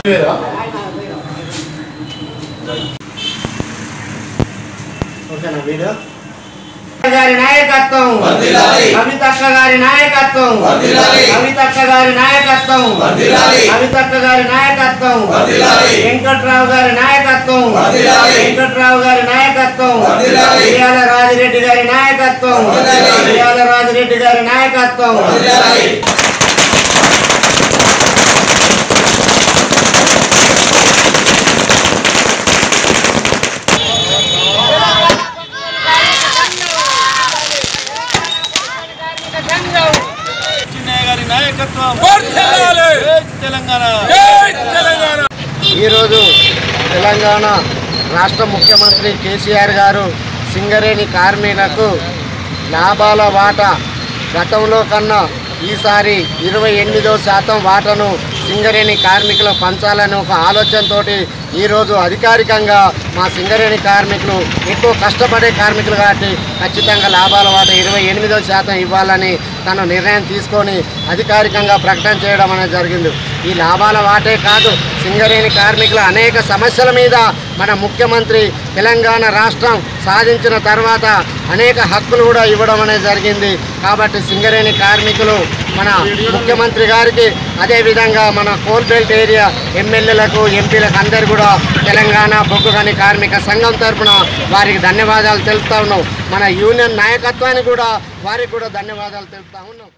ఓకేనా వీడియో గారి నాయకత్వం కవితక్క గారి నాయకత్వం కవితక్క గారి నాయకత్వం కవితక్క గారి నాయకత్వం వెంకట్రావు గారి నాయకత్వం వెంకట్రావు గారి నాయకత్వం ఉయ్యాల రాజిరెడ్డి గారి నాయకత్వం ఉయ్యాల రాజిరెడ్డి గారి నాయకత్వం చిన్నయ్య గారి నాయకత్వం తెలంగాణ ఈరోజు తెలంగాణ రాష్ట్ర ముఖ్యమంత్రి కేసీఆర్ గారు సింగరేణి కార్మికులకు లాభాల వాటా గతంలో కన్నా ఈసారి ఇరవై ఎనిమిదో శాతం వాటాను సింగరేణి కార్మికులు పంచాలని ఒక ఆలోచనతోటి ఈరోజు అధికారికంగా మా సింగరేణి కార్మికులు ఎక్కువ కష్టపడే కార్మికులు కాబట్టి ఖచ్చితంగా లాభాల వాటా ఇరవై ఎనిమిదో శాతం ఇవ్వాలని తను నిర్ణయం తీసుకొని అధికారికంగా ప్రకటన చేయడం అనేది జరిగింది ఈ లాభాల వాటే కాదు సింగరేణి కార్మికుల అనేక సమస్యల మీద మన ముఖ్యమంత్రి తెలంగాణ రాష్ట్రం సాధించిన తర్వాత అనేక హక్కులు కూడా ఇవ్వడం అనేది జరిగింది కాబట్టి సింగరేణి కార్మికులు మన ముఖ్యమంత్రి గారికి అదేవిధంగా మన కోల్ బెల్ట్ ఏరియా ఎమ్మెల్యేలకు ఎంపీలకు అందరు కూడా తెలంగాణ బొగ్గు గని కార్మిక సంఘం తరపున వారికి ధన్యవాదాలు తెలుపుతా ఉన్నాం మన యూనియన్ నాయకత్వానికి కూడా వారికి కూడా ధన్యవాదాలు తెలుపుతా ఉన్నాం